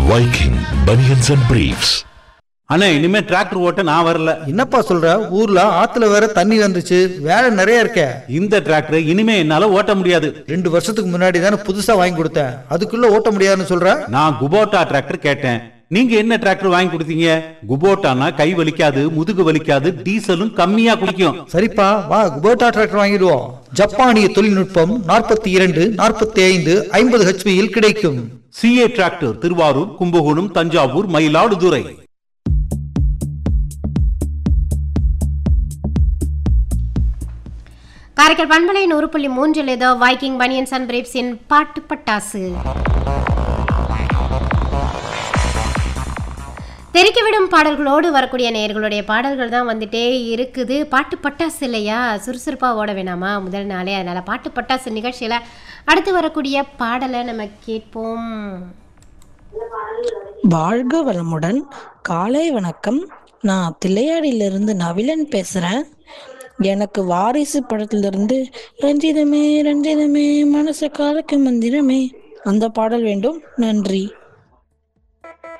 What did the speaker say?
Viking Bunions and Briefs. அண்ணே இனிமே tractor ஓட்ட நான் வரல என்னப்பா சொல்ற ஊர்ல ஆத்துல வேற தண்ணி வந்துச்சு வேலை நிறைய இருக்க இந்த டிராக்டர் இனிமே என்னால ஓட்ட முடியாது ரெண்டு வருஷத்துக்கு முன்னாடி தானே புதுசா வாங்கி கொடுத்தேன் அதுக்குள்ள ஓட்ட முடியாதுன்னு சொல்ற நான் குபோட்டா டிராக்டர் கேட்டேன் நீங்க என்ன டிராக்டர் வாங்கி கொடுத்தீங்க குபோட்டானா கை வலிக்காது முதுகு வலிக்காது டீசலும் கம்மியா குடிக்கும் சரிப்பா வா குபோட்டா டிராக்டர் வாங்கிடுவோம் ஜப்பானிய தொழில்நுட்பம் நாற்பத்தி இரண்டு நாற்பத்தி ஐந்து ஐம்பது ஹெச்பியில் கிடைக்கும் சிஏ டிராக்டர் திருவாரூர் கும்பகோணம் தஞ்சாவூர் மயிலாடுதுறை காரைக்கால் பண்பலை நூறு புள்ளி மூன்றில் ஏதோ வைக்கிங் பனியன்ஸ் அண்ட் பிரேப்ஸின் பாட்டு பட்டாசு தெறிக்கவிடும் பாடல்களோடு வரக்கூடிய நேயர்களுடைய பாடல்கள் தான் வந்துட்டே இருக்குது பாட்டு பட்டாசு இல்லையா சுறுசுறுப்பாக ஓட வேணாமா முதல் நாளே அதனால் பாட்டு பட்டாசு நிகழ்ச்சியில் அடுத்து வரக்கூடிய பாடலை நம்ம கேட்போம் வாழ்க வளமுடன் காலை வணக்கம் நான் தில்லையாடியிலிருந்து நவிலன் பேசுகிறேன் எனக்கு வாரிசு படத்திலிருந்து ரஞ்சிதமே ரஞ்சிதமே மனச காலக்கு மந்திரமே அந்த பாடல் வேண்டும் நன்றி